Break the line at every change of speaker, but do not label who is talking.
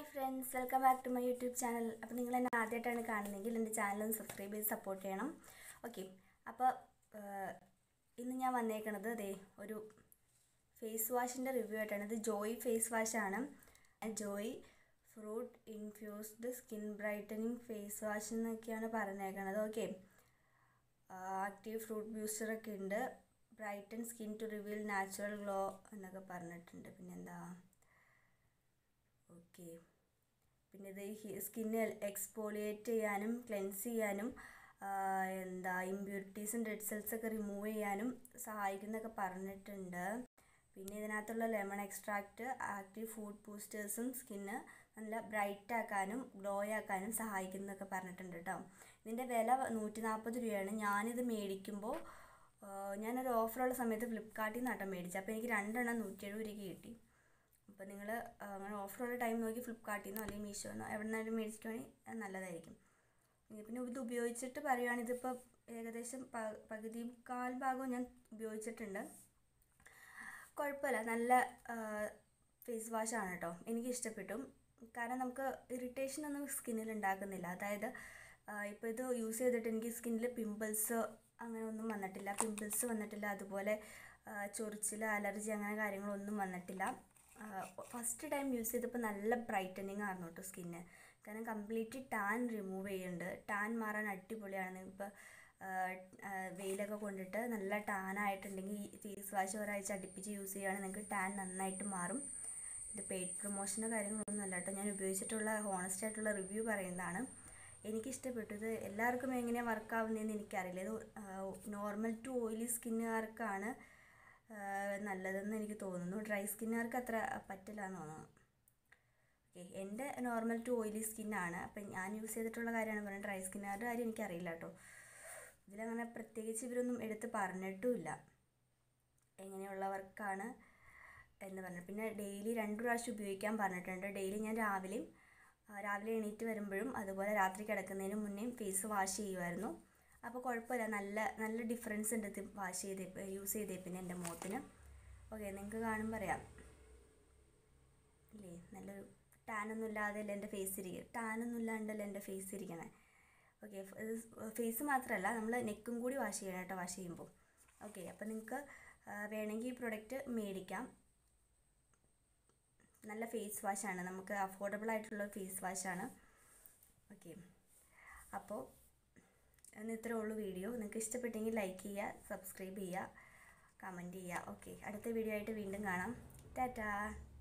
hi friends welcome back to my YouTube channel അപ്പോൾ നിങ്ങൾ എന്നെ ആദ്യമായിട്ടാണ് കാണുന്നതെങ്കിൽ എൻ്റെ ചാനൽ ഒന്ന് സബ്സ്ക്രൈബ് ചെയ്ത് സപ്പോർട്ട് ചെയ്യണം ഓക്കെ അപ്പോൾ ഇന്ന് ഞാൻ വന്നേക്കണത് ദേ ഒരു ഫേസ് വാഷിൻ്റെ റിവ്യൂ ആയിട്ടാണ് ഇത് ജോയ് ഫേസ് വാഷാണ് Joy fruit infused skin brightening face wash എന്നൊക്കെയാണ് പറഞ്ഞേക്കണത് ഓക്കെ ആക്റ്റീവ് ഫ്രൂട്ട് ബൂസ്റ്ററൊക്കെ ഉണ്ട് brighten skin to reveal natural glow എന്നൊക്കെ പറഞ്ഞിട്ടുണ്ട് പിന്നെന്താ ഓക്കെ പിന്നെ ഇത് സ്കിന്ന് എക്സ്പോളിയേറ്റ് ചെയ്യാനും ക്ലെൻസ് ചെയ്യാനും ആ, എന്താ ഇമ്പ്യൂരിറ്റീസും ഡെഡ് സെൽസ് ഒക്കെ റിമൂവ് ചെയ്യാനും സഹായിക്കുന്നൊക്കെ പറഞ്ഞിട്ടുണ്ട് പിന്നെ ഇതിനകത്തുള്ള ലെമൺ എക്സ്ട്രാക്റ്റ് ആക്റ്റീവ് ഫുഡ് ബൂസ്റ്റേഴ്സും സ്കിന്ന് നല്ല ബ്രൈറ്റ് ആക്കാനും ഗ്ലോ ആക്കാനും സഹായിക്കുന്നൊക്കെ പറഞ്ഞിട്ടുണ്ട് കേട്ടോ ഇതിൻ്റെ വില നൂറ്റി നാൽപ്പത് രൂപയാണ് ഞാനിത് മേടിക്കുമ്പോൾ ആ, ഞാനൊരു ഓഫറുള്ള സമയത്ത് ഫ്ലിപ്കാർട്ടിൽ നിന്നാട്ടോ മേടിച്ചത് അപ്പോൾ എനിക്ക് രണ്ടെണ്ണം നൂറ്റി എഴുപത് രൂപയ്ക്ക് കിട്ടി അപ്പോൾ നിങ്ങൾ അങ്ങനെ ഓഫറുള്ള ടൈം നോക്കി ഫ്ലിപ്കാർട്ടിൽ നിന്നോ അല്ലെങ്കിൽ മീഷോന്നോ എവിടെ നിന്നാലും മേടിച്ചിട്ടുവാണെങ്കിൽ അത് നല്ലതായിരിക്കും ഇനി പിന്നെ ഇത് ഉപയോഗിച്ചിട്ട് പറയുവാണെങ്കിൽ ഇതിപ്പോൾ ഏകദേശം പ- പകുതി കാൽ ഭാഗവും ഞാൻ ഉപയോഗിച്ചിട്ടുണ്ട് കുഴപ്പമില്ല നല്ല ഫേസ് വാഷാണ് കേട്ടോ എനിക്ക് ഇഷ്ടപ്പെട്ടു കാരണം നമുക്ക് ഇറിറ്റേഷൻ ഒന്നും സ്കിന്നിൽ ഉണ്ടാക്കുന്നില്ല അതായത് ഇപ്പോൾ ഇത് യൂസ് ചെയ്തിട്ട് എനിക്ക് സ്കിന്നിൽ പിമ്പിൾസ് അങ്ങനെ ഒന്നും വന്നിട്ടില്ല പിമ്പിൾസ് വന്നിട്ടില്ല അതുപോലെ ആ, ചൊറിച്ചിൽ അലർജി അങ്ങനെ കാര്യങ്ങളൊന്നും വന്നിട്ടില്ല ഫസ്റ്റ് ടൈം യൂസ് ചെയ്തപ്പോൾ നല്ല ബ്രൈറ്റനിങ് ആയിരുന്നു കേട്ടോ സ്കിന്ന് കാരണം കംപ്ലീറ്റ് ടാൻ റിമൂവ് ചെയ്യുന്നുണ്ട് ടാൻ മാറാൻ അടിപൊളിയാണ് ഇപ്പോൾ വെയിലൊക്കെ കൊണ്ടിട്ട് നല്ല ടാൻ ആയിട്ടുണ്ടെങ്കിൽ ഈ ഫേസ് വാഷ് ഒരാഴ്ച അടുപ്പിച്ച് യൂസ് ചെയ്യുകയാണെങ്കിൽ നിങ്ങൾക്ക് ടാൻ നന്നായിട്ട് മാറും ഇത് പെയ്ഡ് പ്രൊമോഷനോ കാര്യങ്ങളൊന്നും അല്ല കേട്ടോ ഞാൻ ഉപയോഗിച്ചിട്ടുള്ള ഹോണസ്റ്റ് ആയിട്ടുള്ള റിവ്യൂ പറയുന്നതാണ് എനിക്കിഷ്ടപ്പെട്ടു ഇത് എല്ലാവർക്കും എങ്ങനെയാണ് വർക്ക് ആവുന്നതെന്ന് എനിക്കറിയില്ല ഇത് നോർമൽ ടു ഓയിലി സ്കിന്നുകാർക്കാണ് നല്ലതെന്ന് എനിക്ക് തോന്നുന്നു ഡ്രൈ സ്കിന്നുകാർക്ക് അത്ര പറ്റില്ല എന്ന് തോന്നുന്നു ഓക്കെ എൻ്റെ നോർമൽ ടു ഓയിലി സ്കിന്നാണ് അപ്പം ഞാൻ യൂസ് ചെയ്തിട്ടുള്ള കാര്യമാണ് പറയുന്നത് ഡ്രൈ സ്കിന്നുകാരുടെ കാര്യം എനിക്കറിയില്ല കേട്ടോ ഇതിലങ്ങനെ പ്രത്യേകിച്ച് ഇവരൊന്നും എടുത്ത് പറഞ്ഞിട്ടുമില്ല എങ്ങനെയുള്ളവർക്കാണ് എന്ന് പറഞ്ഞു പിന്നെ ഡെയിലി രണ്ട് പ്രാവശ്യം ഉപയോഗിക്കാൻ പറഞ്ഞിട്ടുണ്ട് ഡെയിലി ഞാൻ രാവിലെയും ആ, രാവിലെ എണീറ്റ് വരുമ്പോഴും അതുപോലെ രാത്രി കിടക്കുന്നതിന് മുന്നേയും ഫേസ് വാഷ് ചെയ്യുമായിരുന്നു അപ്പോൾ കുഴപ്പമില്ല നല്ല നല്ല ഡിഫറൻസ് ഉണ്ട് ഇത് വാഷ് ചെയ്ത് യൂസ് ചെയ്തേ പിന്നെ എൻ്റെ മുഖത്തിന് ഓക്കെ നിങ്ങൾക്ക് കാണുമ്പോൾ അറിയാം ഇല്ലേ നല്ലൊരു ടാനൊന്നും ഇല്ലാതെയല്ല എൻ്റെ ഫേസ് ഇരിക്കുക ടാനൊന്നും ഇല്ലാണ്ടല്ല എൻ്റെ ഫേസ് ഇരിക്കണേ ഓക്കെ ഇത് ഫേസ് മാത്രമല്ല നമ്മൾ നെക്കും കൂടി വാഷ് ചെയ്യണം കേട്ടോ വാഷ് ചെയ്യുമ്പോൾ ഓക്കെ അപ്പോൾ നിങ്ങൾക്ക് വേണമെങ്കിൽ ഈ പ്രൊഡക്റ്റ് മേടിക്കാം നല്ല ഫേസ് വാഷാണ് നമുക്ക് അഫോർഡബിൾ ആയിട്ടുള്ള ഫേസ് വാഷാണ് ഓക്കെ അപ്പോൾ ഇന്ന് ഇത്രേ ഉള്ളൂ വീഡിയോ നിങ്ങൾക്ക് ഇഷ്ടപ്പെട്ടെങ്കിൽ ലൈക്ക് ചെയ്യുക സബ്സ്ക്രൈബ് ചെയ്യുക കമൻറ്റ് ചെയ്യുക ഓക്കെ അടുത്ത വീഡിയോ ആയിട്ട് വീണ്ടും കാണാം ടാറ്റാ